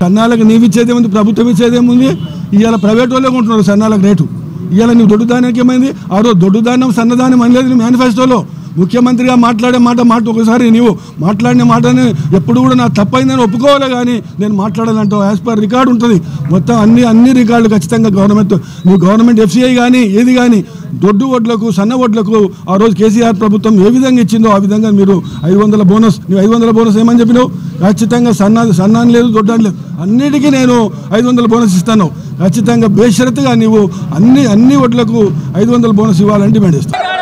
సన్నాలకు నీవు ఇచ్చేదేముంది ప్రభుత్వం ఇచ్చేదేముంది ఇవాళ ప్రైవేట్ వాళ్ళే కొంటున్నారు సన్నాలకు రేటు ఇవాళ నీవు దొడ్డు ధాన్యానికి ఏమైంది ఆ రోజు దొడ్డు ధాన్యం సన్నధాన్యం అనలేదు నీ మేనిఫెస్టోలో ముఖ్యమంత్రిగా మాట్లాడే మాట మాట ఒకసారి నీవు మాట్లాడిన మాటని ఎప్పుడు కూడా నా తప్పైందని ఒప్పుకోవాలి కానీ నేను మాట్లాడాలంటావు యాజ్ పర్ రికార్డు ఉంటుంది మొత్తం అన్ని అన్ని రికార్డులు ఖచ్చితంగా గవర్నమెంట్ నువ్వు గవర్నమెంట్ ఎఫ్సిఐ కానీ ఏది కానీ దొడ్డు వడ్లకు సన్న వడ్లకు ఆ రోజు కేసీఆర్ ప్రభుత్వం ఏ విధంగా ఇచ్చిందో ఆ విధంగా మీరు ఐదు వందల బోనస్ నువ్వు ఐదు వందల బోనస్ ఏమని చెప్పినావు ఖచ్చితంగా సన్న సన్నాన్ని లేదు దొడ్డాని లేదు అన్నిటికీ నేను ఐదు వందల బోనస్ ఇస్తాను ఖచ్చితంగా బేషరతుగా నీవు అన్ని అన్ని వడ్లకు ఐదు వందల బోనస్ ఇవ్వాలని డిమాండ్ చేస్తాను